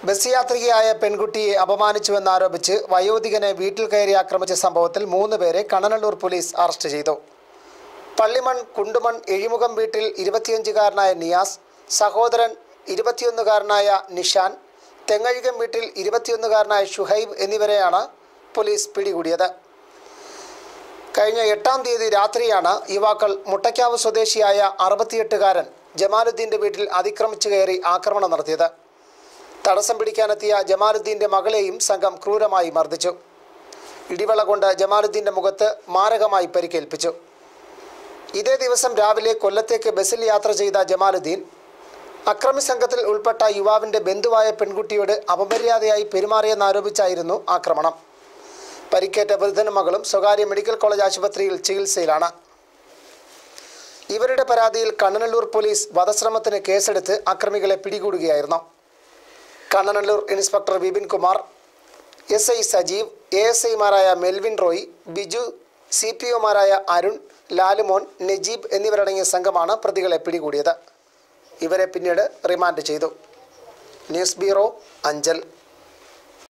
bus യാത്രികയായ പെൺകുട്ടിയെ അപമാനിച്ചുവെന്നാരോപിച്ച് വയോധികനെ വീട്ടിൽ കയറി ആക്രമിച്ച സംഭവത്തിൽ മൂന്ന് പേരെ കണ്ണനല്ലൂർ പോലീസ് അറസ്റ്റ് ചെയ്തു പള്ളിമൺ കുണ്ടുമൺ എഴിമുഖം വീട്ടിൽ ഇരുപത്തിയഞ്ചുകാരനായ നിയാസ് സഹോദരൻ ഇരുപത്തിയൊന്നുകാരനായ നിഷാൻ തെങ്ങഴികം വീട്ടിൽ ഇരുപത്തിയൊന്നുകാരനായ ഷുഹൈബ് എന്നിവരെയാണ് പോലീസ് പിടികൂടിയത് കഴിഞ്ഞ എട്ടാം തീയതി രാത്രിയാണ് യുവാക്കൾ മുട്ടയ്ക്കാവ് സ്വദേശിയായ അറുപത്തിയെട്ടുകാരൻ ജമാലുദ്ദീന്റെ വീട്ടിൽ അതിക്രമിച്ചു കയറി ആക്രമണം നടത്തിയത് തടസ്സം പിടിക്കാനെത്തിയ ജമാലുദ്ദീന്റെ മകളെയും സംഘം ക്രൂരമായി മർദ്ദിച്ചു ഇടിവള കൊണ്ട് ജമാലുദ്ദീന്റെ മുഖത്ത് മാരകമായി പരിക്കേൽപ്പിച്ചു ഇതേ ദിവസം രാവിലെ കൊല്ലത്തേക്ക് ബസ്സിൽ യാത്ര ചെയ്ത ജമാലുദ്ദീൻ അക്രമി സംഘത്തിൽ ഉൾപ്പെട്ട യുവാവിന്റെ ബന്ധുവായ പെൺകുട്ടിയോട് അപമര്യാദയായി പെരുമാറിയെന്നാരോപിച്ചായിരുന്നു ആക്രമണം പരിക്കേറ്റ വൃദ്ധനും മകളും സ്വകാര്യ മെഡിക്കൽ കോളേജ് ആശുപത്രിയിൽ ചികിത്സയിലാണ് ഇവരുടെ പരാതിയിൽ കണ്ണനല്ലൂർ പോലീസ് വധശ്രമത്തിന് കേസെടുത്ത് അക്രമികളെ പിടികൂടുകയായിരുന്നു Kannanallur inspector Vipin Kumar S I Sajeev A S ഐമാരായ മെൽവിൻ റോയ് ബിജു സി പി ഒമാരായ അരുൺ ലാലുമോൻ നജീബ് എന്നിവരടങ്ങിയ സംഘമാണ് പ്രതികളെ പിടികൂടിയത് ഇവരെ പിന്നീട് റിമാൻഡ് ചെയ്തു ന്യൂസ് ബ്യൂറോ അഞ്ചൽ